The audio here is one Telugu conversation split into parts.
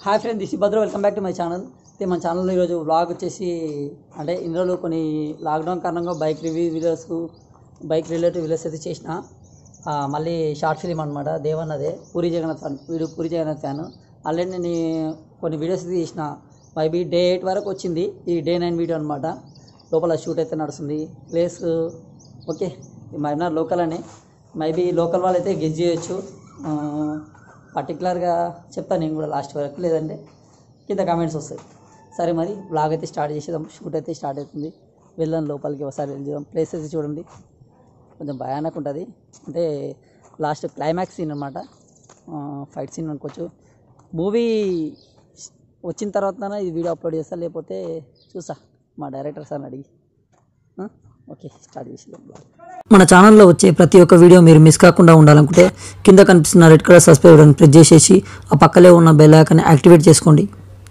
Hi friend this Bhadra welcome back to my channel అయితే మన ఛానల్లో ఈరోజు బ్లాగ్ వచ్చేసి అంటే ఇందులో కొన్ని లాక్డౌన్ కారణంగా bike review videos bike relative videos అయితే చేసిన ఆ, మళ్ళీ షార్ట్ ఫిలిం అనమాట దేవన్నదే పూరి జగన్నాథ్ ఫ్యాన్ వీడు పూరి జగన్నాథ్ ఫ్యాన్ ఆల్రెడీ నేను కొన్ని వీడియోస్ అయితే చేసిన మేబీ డే ఎయిట్ వరకు వచ్చింది ఈ డే నైన్ వీడియో అనమాట లోపల షూట్ అయితే నడుస్తుంది ప్లేస్ ఓకే మైనార్ లోకల్ అని మేబీ లోకల్ వాళ్ళు అయితే గెస్ చేయొచ్చు పర్టికులర్గా చెప్తాను నేను కూడా లాస్ట్ వరకు లేదంటే కింద కామెంట్స్ వస్తాయి సరే మరి బ్లాగ్ అయితే స్టార్ట్ చేసేద్దాం షూట్ అయితే స్టార్ట్ అవుతుంది వెళ్దాం లోపలికి ఒకసారి వెళ్దాం ప్లేస్ అయితే చూడండి కొంచెం భయానక ఉంటుంది అంటే లాస్ట్ క్లైమాక్స్ సీన్ అనమాట ఫైట్ సీన్ అనుకోవచ్చు మూవీ వచ్చిన తర్వాత ఈ వీడియో అప్లోడ్ చేస్తా లేకపోతే చూసా మా డైరెక్టర్ సార్ని అడిగి ఆ? ఓకే స్టార్ట్ చేసేద్దాం బ్లాగ్ మన ఛానల్లో వచ్చే ప్రతి ఒక్క వీడియో మీరు మిస్ కాకుండా ఉండాలనుకుంటే కింద కనిపిస్తున్న red colour subscribe button press చేసేసి ఆ పక్కలే ఉన్న బెల్ ఐకాన్ యాక్టివేట్ చేసుకోండి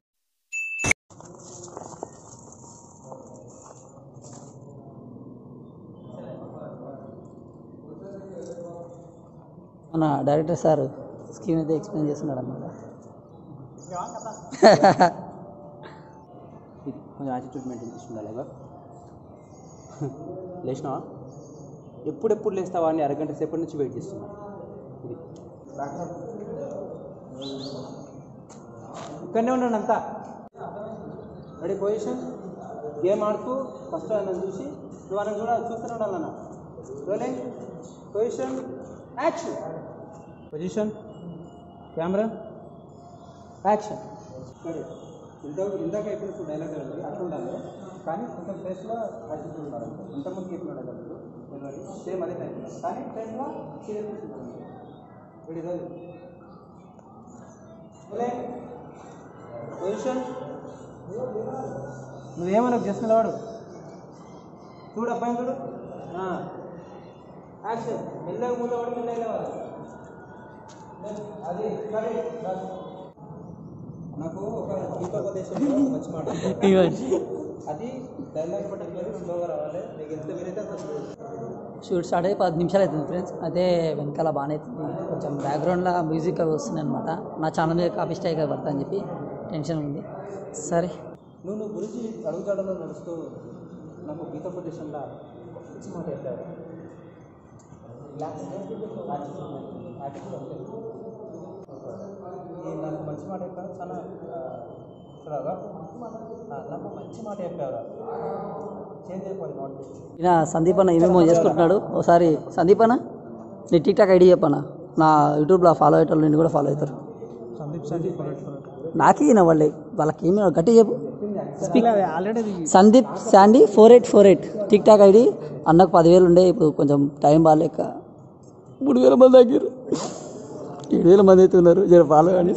మన డైరెక్టర్ సార్ స్కీమ్ అయితే ఎక్స్ప్లెయిన్ చేస్తున్నాడు అన్నమాట ఇది కొంచెం యాటిట్యూడ్ మెయింటైన్ చేసి ఉండాలి ఇక లేచినావా ఎప్పుడెప్పుడు లేస్తావా అని అరగంట సేపటి నుంచి వెయిట్ చేస్తున్నా ఇది ఇక్కడనే ఉన్నాను అంతా రెడీ పొజిషన్ గేమ్ ఆడుతూ ఫస్ట్ నన్ను చూసి నువ్వు అన్న కూడా చూస్తూనే ఉండాలన్న rolling position action position camera action సరే ఇంత ఇందాక చెప్పిన డైలాగ్ అండి అట్లా ఉండాలి కానీ కొంచెం ఫేస్లో యాటిట్యూడ్ ఉండాలి ఇంతకుముందు చెప్పిన డైలాగ్ తెలియదు సేమ్ అదే టైప్ కానీ ఫేస్లో సీరియస్నెస్ ఉంటుంది రెడీ రోజు పొజిషన్ నువ్వేమన్నా జస్ట్ నిలవాడు చూడు అబ్బాయి చూడు యాక్షన్ మెల్లగా ముందు వాడు మెల్లగా లేవాలి అది సరే నాకు ఒక గీతోపదేశంలో ఒక మంచి మాట అది డైలాగ్ పర్టికులర్ స్లోగా రావాలి నీకు ఎంత వీలైతే అంత slow. షూట్ స్టార్ట్ అయ్యి పది నిమిషాలు అవుతుంది ఫ్రెండ్స్ అయితే వెనకాల బాగానే అవుతుంది కొంచెం బ్యాక్గ్రౌండ్లో మ్యూజిక్ అవి వస్తుంది అనమాట నా ఛానల్ మీద కాపీ స్టైక్ పడతా అని చెప్పి టెన్షన్ ఉంది సరే నువ్వు నువ్వు గురించి అడుగుజాడలో నడుస్తూ నాకు గీతోపదేశంలో ఒక మంచి మాట చెప్పావు యాటిట్యూడ్ అంటే ఈ నాకు మంచి మాట చెప్పావు చాలా చూడగా నాకు మంచి మాట చెప్పావురా చేంజ్ అయిపోయింది నోట్ ఈయన సందీప్ అన్న ఏమేమో చేసుకుంటున్నాడు ఒకసారి సందీప్ అన్న నీ టిక్ టాక్ ఐడి చెప్పనా నా యూట్యూబ్లో ఫాలో అయ్యేటోళ్ళు నేను కూడా ఫాలో అవుతారు సందీప్ సందీప్ నాకే ఈయన వాళ్ళే వాళ్ళకి ఏమి గట్టి చెప్పు speak already Sandeep Sandy four eight four eight tick tock ID అన్నకు పదివేలు ఉండే ఇప్పుడు కొంచెం టైం బాగాలేక మూడు వేల మంది దగ్గర ఏడు వేల మంది అయితే ఉన్నారు జర ఫాలో కానీ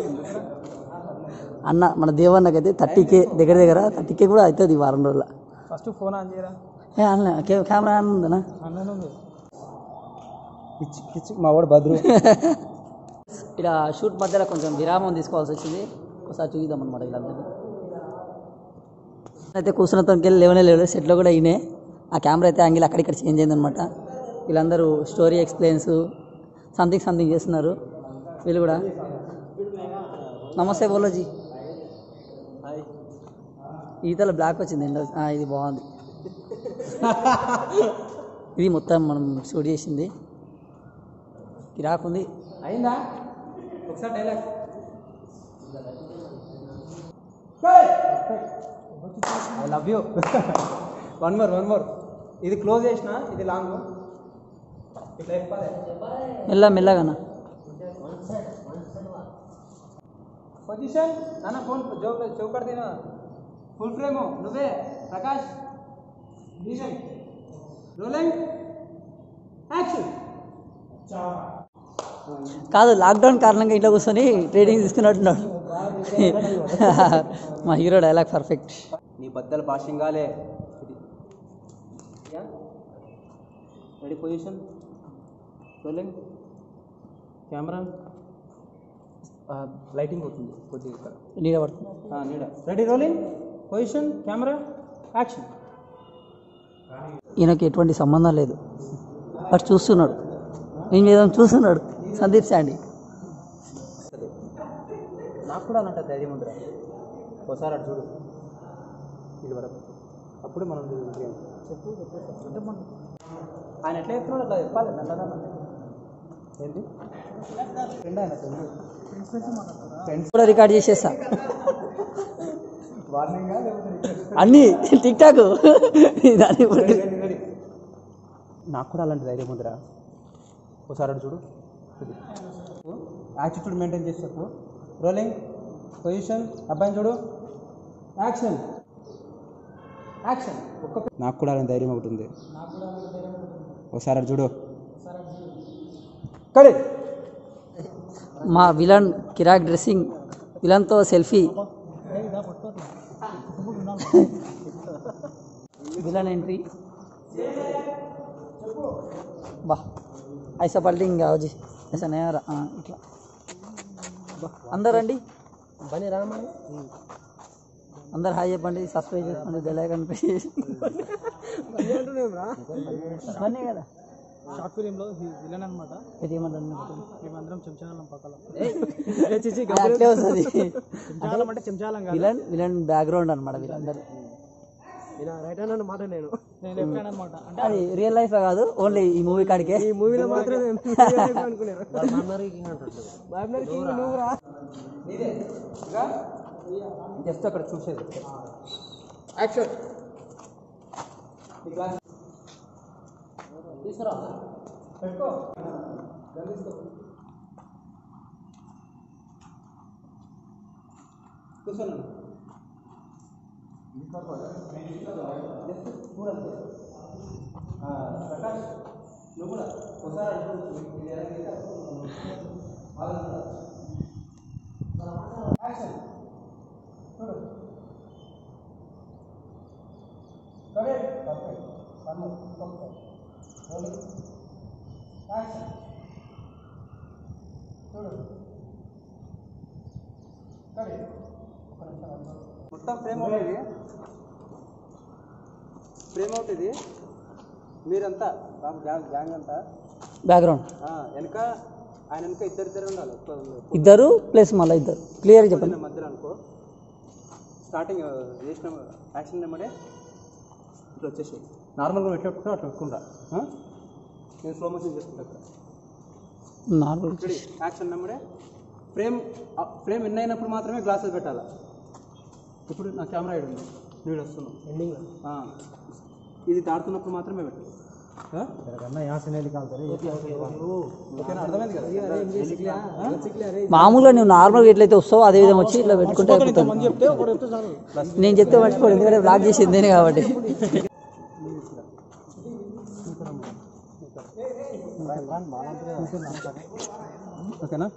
అన్న మన దేవన్నకైతే థర్టీ కే దగ్గర దగ్గర థర్టీ కే కూడా అవుతుంది ఈ వారం రోజుల ఫస్ట్ ఫోన్ ఆన్ చేయరా ఏ అన్న కే- కెమెరా ఆన్ ఉందనా అన్నాను పిచ్చి పిచ్చి మా వాడు బద్రు ఇక్కడ షూట్ మధ్యలో కొంచెం విరామం తీసుకోవాల్సి వచ్చింది ఒకసారి చూద్దాం అనమాట వీళ్ళందరినీ అయితే కూర్చున్న తనకెళ్ళి లేవనే లేవు సెట్లో కూడా ఈయనే ఆ కెమెరా అయితే యాంగిల్ అక్కడిక్కడ చేంజ్ అయిందనమాట వీళ్ళందరూ స్టోరీ ఎక్స్ప్లెయిన్స్ సంథింగ్ సంథింగ్ చేస్తున్నారు వీళ్ళు కూడా నమస్తే బోలోజీ ఈతల బ్లాక్ వచ్చింది ఎండ ఆ, ఇది బాగుంది ఇది మొత్తం మనం షూట్ చేసింది కిరాకుంది అయిందా ఒకసారి dialogue I love you one more one more ఇది క్లోజ్ చేసిన ఇది లాంగ్ ఇట్లా చెప్పాలి మెల్ల మెల్లగానా పొజిషన్ నాన్న ఫోన్ జోక్ చౌకర్ తిన ఫుల్ ఫ్రేమ్ నువ్వే ప్రకాష్ విజన్ రోలింగ్ యాక్షన్ కాదు లాక్డౌన్ కారణంగా ఇంట్లో కూర్చొని ట్రేడింగ్ తీసుకున్నట్టున్నాడు మా హీరో డైలాగ్ పర్ఫెక్ట్ నీ బద్దలు భాషంగాలే ఇది ready position rolling camera lighting అవుతుంది కొద్దిగా ఇక్కడ నీడ పడుతుంది ఆ, నీడ ready rolling position camera action ఈయనకి ఎటువంటి సంబంధం లేదు బట్ చూస్తున్నాడు ఏం చేద్దాం చూస్తున్నాడు సందీప్ శాండీ నాకు కూడా అలాంటి ధైర్యం ఉందిరా ఒకసారి అటు చూడు ఇది వరకు అప్పుడు మనం విజయం. చెప్పు చెప్పు అంటే మనం ఆయన ఎట్లా చెప్తున్నాడు అట్లా చెప్పాలి నల్లదన్న ఏంటి ఫ్రెండ్ ఆయన ఫ్రెండ్స్ కూడా రికార్డ్ చేసేస్తా వార్నింగ్ లేకపోతే అన్నీ టిక్ టాక్ దాన్ని రెడీ, రెడీ, రెడీ. నాకు కూడా అలాంటి ధైర్యం ఉందిరా ఒకసారి అటు చూడు యాటిట్యూడ్ మెయింటైన్ చేసి చెప్పు రోలింగ్ పొజిషన్ అబ్బాయిని చూడు యాక్షన్ యాక్షన్ ఒక్క నాకు కూడా అలాంటి ధైర్యం ఒకటి ఉంది ఒకసారి అటు చూడు కడే మా విలన్ కిరాక్ డ్రెస్సింగ్ విలన్తో సెల్ఫీ విలన్ ఎంట్రీ బా ఐసా పల్టింగ్ కావచ్చు ఐసా నేరా ఇట్లా బా అందరు రండి పని రామని అందరు హాయ్ చెప్పండి సబ్స్క్రైబ్ చేసుకోండి బెల్ ఐకాన్ ప్రెస్ చేసి పనే కదా షార్ట్ ఫిలింలో విలన్ అనమాట ఇది ఏమంటారు మేమందరం చెంచాలం పక్కల అట్లే వస్తుంది చెంచాలం అంటే చెంచాలం కాదు విలన్ విలన్ బ్యాక్గ్రౌండ్ అనమాట వీళ్ళందరూ నేను రైట్ హ్యాండ్ అన్నమాట నేను నేను లెఫ్ట్ హ్యాండ్ అనమాట అంటే అది రియల్ లైఫ్ కాదు ఓన్లీ ఈ మూవీ కాడికే ఈ మూవీలో మాత్రమే అనుకున్నాను నువ్వురా నీదే ఇంకా జస్ట్ అక్కడ చూసేది యాక్షన్ తీసుకురా పెట్టుకో కూర్చోను ప్రకాష్ నువ్వు కూడా ఒకసారి అడుగు. ఇది ఎలా చేస్తే అప్పుడు వాళ్ళని కూడా. యాక్షన్ చూడు correct perfect one more perfect rolling action చూడు కరెక్ట్ ఒక నిమిషం మొత్తం ఫ్రేమ్ అవుట్ ఇది ఫ్రేమ్ అవుట్ ఇది మీరంతా బాబు గ్యాంగ్ గ్యాంగ్ అంతా బ్యాక్గ్రౌండ్ ఆ, వెనక ఆయన వెనక ఇద్దరు ఇద్దరు ఉండాలి ఒక్క- ఇద్దరు ప్లస్ మళ్ళీ ఇద్దరు క్లియర్ చెప్పండి ఒక్క మధ్యలో అనుకో స్టార్టింగ్ చేసిన యాక్షన్ నెంబరే ఇట్లా వచ్చేసి నార్మల్గా ఎట్లా పెట్టుకుంటా అట్లా పెట్టుకుంటా ఆ? నేను స్లో మోషన్ చేసుకుంటా ఇక్కడ నార్మల్ రెడీ యాక్షన్ నెంబరే ఫ్రేమ్ ఫ్రేమ్ ఎన్ని అయినప్పుడు మాత్రమే గ్లాసెస్ పెట్టాలి ఇప్పుడు నా కెమెరా ఇడు ఉంది నువ్వు వస్తున్నావు ఎండింగ్లో ఇది దాడుతున్నప్పుడు మాత్రమే పెట్టు ఆ? ఓకేనా అర్థమైంది కదా మామూలుగా నువ్వు నార్మల్గా ఎట్లయితే వస్తావో అదే విధంగా వచ్చి ఇట్లా పెట్టుకుంటే అయిపోతుంది చెప్తే ఒకటి చెప్తే చాలు నేను చెప్తే మర్చిపోడు ఎందుకంటే బ్లాక్ చేసింది నేనే కాబట్టి ఓకేనా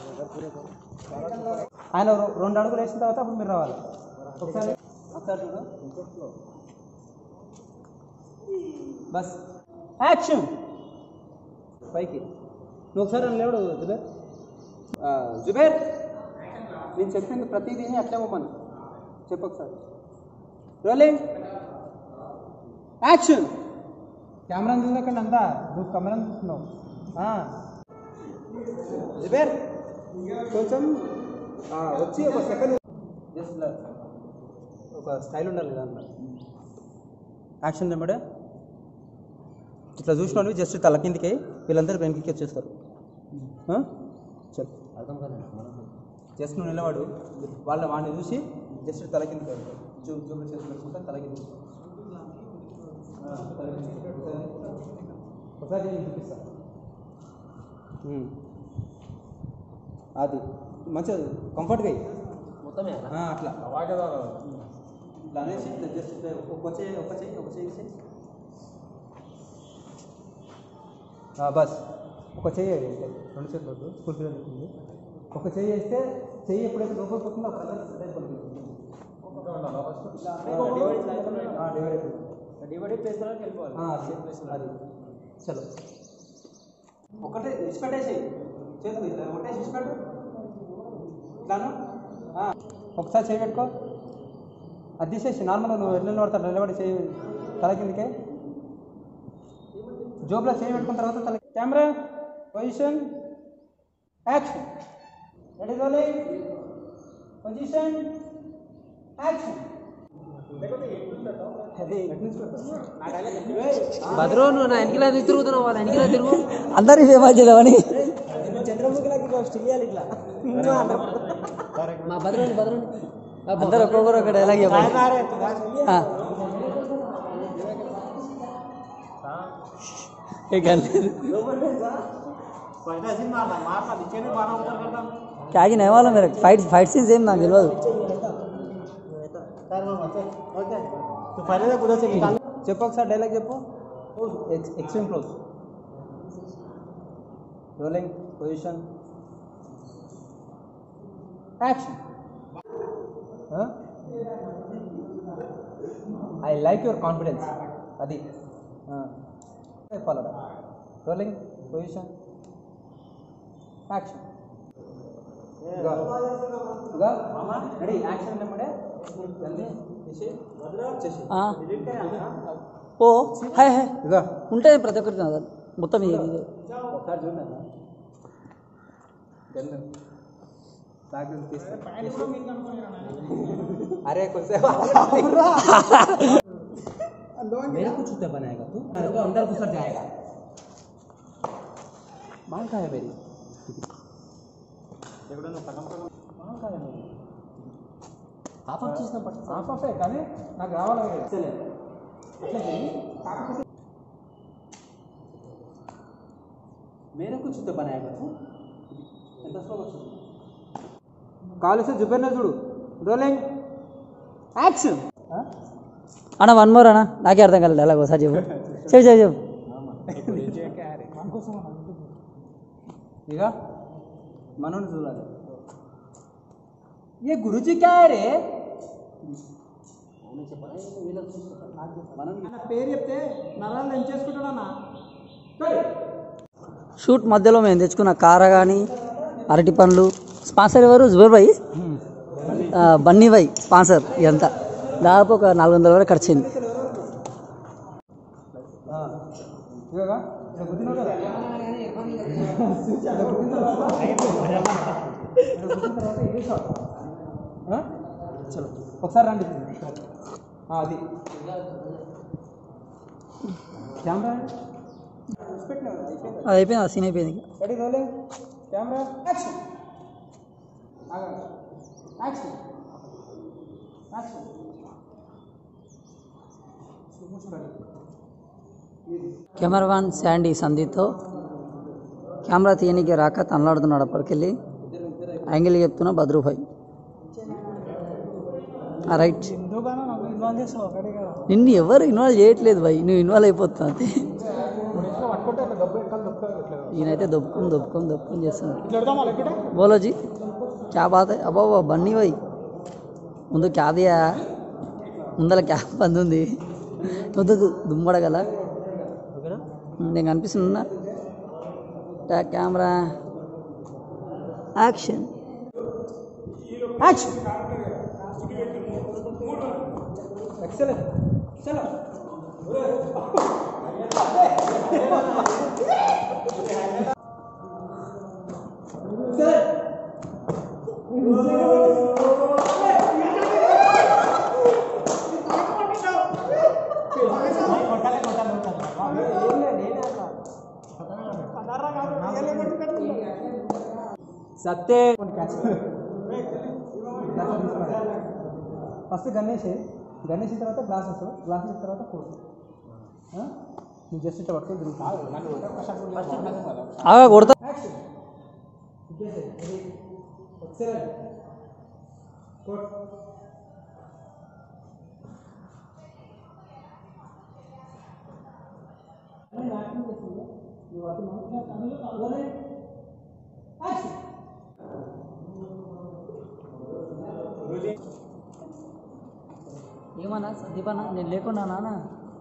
ఆయన రె- రెండు అడుగులు వేసిన తర్వాత అప్పుడు మీరు రావాలి ఒకసారి ఒకసారి చూడు బస్ యాక్షన్ పైకి నువ్వు ఒకసారి నన్ను లేవడు జుబేర్ ఆ, జుబేర్ నేను చెప్పింది ప్రతిదీ అట్లే ఇవ్వమని చెప్పు ఒకసారి రోలింగ్ యాక్షన్ కెమెరాని చూడకండి అంతా నువ్వు కెమెరాని చూస్తున్నావు ఆ. జుబేర్ కొంచెం ఆ, వచ్చి ఒక సెకండ్ జస్ట్ ఇలా ఒక స్టైల్ ఉండాలి దాంట్లో యాక్షన్ నెంబడే ఇట్లా చూసినవి జస్ట్ తల కిందికి వీళ్ళందరూ వెనక్కి వచ్చేస్తారు ఆ? చల్ జస్ట్ నువ్వు నిలబడు వాళ్ళ వాడిని చూసి జస్ట్ తల కిందికి వెళ్తావు జూ జూమ్ చేసి పెట్టుకుంటా తల కిందికి ఆ, తల కిందికి ఒకసారి ఒకసారి నేను చూపిస్తా ఉమ్. అది మంచిగా కంఫర్ట్గా అయ్యి మొత్తమే అట్లా ఇట్లా అనేసి ఇట్లా జస్ట్ ఇట్లా ఒక చేయి ఒక చేయి ఒక చేయి చేయి ఆ, బస్ ఒక చెయ్యి వేయండి అంతే రెండు చేతులు వద్దు స్కూల్ పిల్లలు చెప్పింది ఒక చెయ్యి వేస్తే చెయ్యి ఎప్పుడైతే లోపలికి పోతుందో అప్పుడు అందరూ సెట్ అయిపోతుంది డివైడెడ్ ప్లేస్ వెళ్ళిపోవాలి అది చలో ఒకటే ఇచ్చిపెట్టేసి చేతులు ఇట్లా ఒకటే ఇచ్చిపెట్టు ఇట్లాను ఆ, ఒకసారి చేయి పెట్టుకో అది తీసేసి నార్మల్గా నువ్వు ఎల్లు నిలబడతాడు నిలబడి చేయి తల కిందకే జోబులో చేయి పెట్టుకున్న తర్వాత తల camera position action ready rolling position action బద్రో నువ్వు నా వెనకలా ఎందుకు తిరుగుతున్నావు వాళ్ళ వెనకలా తిరుగు అందరికి ఫేమస్ చేద్దామని మా భద్రోని భద్రోని అందరు ఒక్కొక్కరు ఒక డైలాగ్ చెప్పండి ఆ. ఇక లేదు. क्या कि नहीं मालूम मेरे फाइट फाइट सीन सेम ना తెలియదు చెప్పు ఒకసారి డైలాగ్ చెప్పు extreme close rolling position action I like your confidence అది చెప్పాలడా rolling position action ready action అన్నప్పుడే జల్దీ చేసి చేసి ఆ. ఓ హాయ్ హాయ్ ఇగో ఉంటాయి ప్రతి ఒక్కరికి నాది. మొత్తం ఇది ఇది. ఒకసారి చూడండి అన్న గన్ను బ్యాక్గ్రౌండ్ తీస్తా अरे కొంచెం मेरा कुछ उत्तर बनाएगा तू मेरे को अंदर घुसर जाएगा मांग कहाँ है मेरी मांग कहाँ है मेरी హాఫ్ ఆఫ్ చేసిన పట్టు హాఫ్ ఆఫే కానీ నాకు రావాలి మేరే కుछ तो बनाएगा तू ఎంత స్లోగా వచ్చింది కాలేజ్ చూపెన్నా చూడు రోలింగ్ యాక్షన్ అన్న వన్ మోర్ అన్న నాకే అర్థం కాలేదు డైలాగ్ ఒకసారి చెప్పు చెప్పు చెప్పు చెప్పు ఇక మనోని చూడాలి ఏ గురుజీ క్యా రే మనం పేరు చెప్తే నరాలు ఏం చేసుకుంటాడన్నా షూట్ మధ్యలో మేము తెచ్చుకున్న కార కానీ అరటి పండ్లు స్పాన్సర్ ఎవరు జుబేర్ భాయ్ ఆ, బన్నీ భాయ్ స్పాన్సర్ ఇదంతా దాదాపు ఒక నాలుగు వందల వరకు ఖర్చు అయింది ఇవగా ఇలా గుద్దినావు కదా ఇలా గుద్దిన తర్వాత ఇలా గుద్దిన తర్వాత ఇదే షాట్ ఆ? చలో ఒకసారి రండి ఆ, అది కెమెరా పెట్టినా అయిపోయింది అది అయిపోయింది ఆ సీన్ అయిపోయింది ఇక. Ready rolling camera action action action cameraman Sandy సందీప్తో కెమెరా తీయనికి రాక తనలాడుతున్నాడు అప్పటికెళ్ళి యాంగిల్ చెప్తున్నా భద్రుభాయ్ రైట్ నిన్ను ఎవరు ఇన్వాల్వ్ చేయట్లేదు భాయ్ నువ్వు ఇన్వాల్వ్ అయిపోతున్నావు అంతే ఈయనైతే దొబ్బుకొని దొబ్బుకొని దొబ్బుకొని చేస్తున్నాడు బోలోజీ క్యా బాత్ है అబ్బా బన్నీ భాయ్ ముందు క్యా దియా ముందర క్యాప్ బంద్ ఉంది వద్దు దుమ్మడగల నేను కనిపిస్తున్నా ట్యాక్ కెమెరా యాక్షన్ యాక్షన్ ఎక్సలెంట్ చలో సత్తే ఫస్ట్ గణేష్ గణేష్ తర్వాత గ్లాసెస్ గ్లాసెస్ తర్వాత కోర్సు నువ్వు జస్ట్ ఇట్లా పట్టుకొని తిరుగుతావు ఆగా కొడతా ఏమన్నా సందీపన్నా నేను లేకుండా నాన్న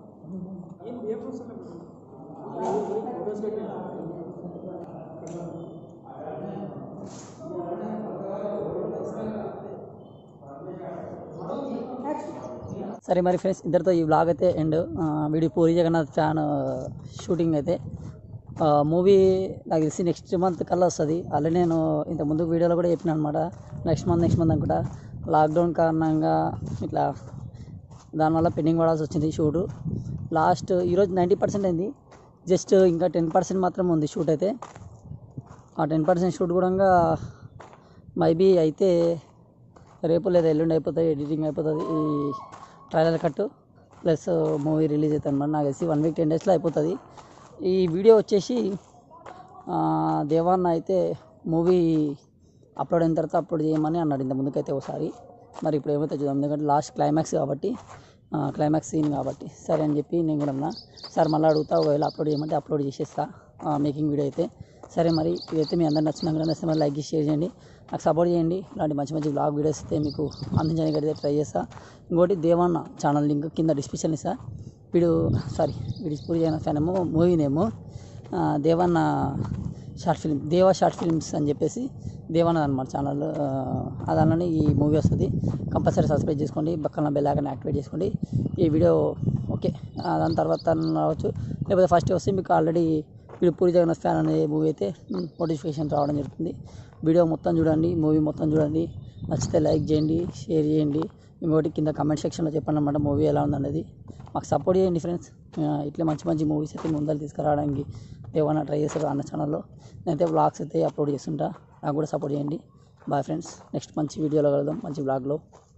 సరే మరి ఫ్రెండ్స్ ఇద్దరితో ఈ బ్లాగ్ అయితే end video Puri Jagannath fan shooting అయితే మూవీ నాకు తెలిసి నెక్స్ట్ మంత్ కల్లా వస్తుంది ఆల్రెడీ నేను ఇంత ముందు వీడియోలో కూడా చెప్పిన అనమాట నెక్స్ట్ మంత్ నెక్స్ట్ మంత్ అనుకుంటా లాక్డౌన్ కారణంగా ఇట్లా దానివల్ల పెండింగ్ పడాల్సి వచ్చింది షూటు లాస్ట్ ఈరోజు నైంటీ పర్సెంట్ అయింది జస్ట్ ఇంకా టెన్ పర్సెంట్ మాత్రమే ఉంది షూట్ అయితే ఆ టెన్ పర్సెంట్ షూట్ కూడా మైబీ అయితే రేపు లేదా ఎల్లుండి అయిపోతుంది ఎడిటింగ్ అయిపోతుంది ఈ trailer cut plus movie release అవుతుంది అనమాట నాకు తెలిసి వన్ వీక్ టెన్ డేస్లో అయిపోతుంది ఈ వీడియో వచ్చేసి ఆ, దేవాన్న అయితే మూవీ అప్లోడ్ అయిన తర్వాత అప్లోడ్ చేయమని అన్నాడు ఇంత ముందుకైతే ఒకసారి మరి ఇప్పుడు ఏమైతే చూద్దాం ఎందుకంటే లాస్ట్ క్లైమాక్స్ కాబట్టి క్లైమాక్స్ సీన్ కాబట్టి సరే అని చెప్పి నేను కూడా అన్నా సార్ మళ్ళీ అడుగుతా ఒకవేళ అప్లోడ్ చేయమంటే అప్లోడ్ చేసేస్తా మేకింగ్ వీడియో అయితే సరే మరి ఇదైతే మీ అందరు నచ్చినా కూడా నచ్చితే మరి లైక్ చేసి షేర్ చేయండి నాకు సపోర్ట్ చేయండి ఇలాంటి మంచి మంచి బ్లాగ్ వీడియోస్ అయితే మీకు అందించడానికి అయితే ట్రై చేస్తా ఇంకోటి దేవన్న ఛానల్ లింక్ కింద డిస్క్రిప్షన్ ఇస్తా వీడు సారీ వీడి పూరి అయిన ఫ్యాన్ ఏమో మూవీ నేమో Devanna short film Deva short films అని చెప్పేసి దేవన్న అనమాట ఛానల్ దానిలోనే ఈ మూవీ వస్తుంది కంపల్సరీ సబ్స్క్రైబ్ చేసుకోండి పక్కన బెల్ ఐకాన్ యాక్టివేట్ చేసుకోండి ఈ వీడియో ఓకే ఆ, దాని తర్వాత రావచ్చు లేకపోతే ఫస్ట్ వస్తే మీకు ఆల్రెడీ వీడు పూరి జగన్నాథ్ ఫ్యాన్ అనే మూవీ అయితే నోటిఫికేషన్ రావడం జరుగుతుంది వీడియో మొత్తం చూడండి మూవీ మొత్తం చూడండి నచ్చితే లైక్ చేయండి షేర్ చేయండి ఇంకోటి కింద కమెంట్ సెక్షన్లో చెప్పండి అన్నమాట మూవీ ఎలా ఉందనేది మాకు సపోర్ట్ చేయండి ఫ్రెండ్స్ ఇట్లా మంచి మంచి మూవీస్ అయితే ముందర తీసుకురావడానికి ఏమైనా ట్రై చేస్తారు అన్న ఛానల్లో నేనైతే బ్లాగ్స్ అయితే అప్లోడ్ చేస్తుంటా నాకు కూడా సపోర్ట్ చేయండి బాయ్ ఫ్రెండ్స్ నెక్స్ట్ మంచి వీడియోలో కలుద్దాం మంచి బ్లాగ్లో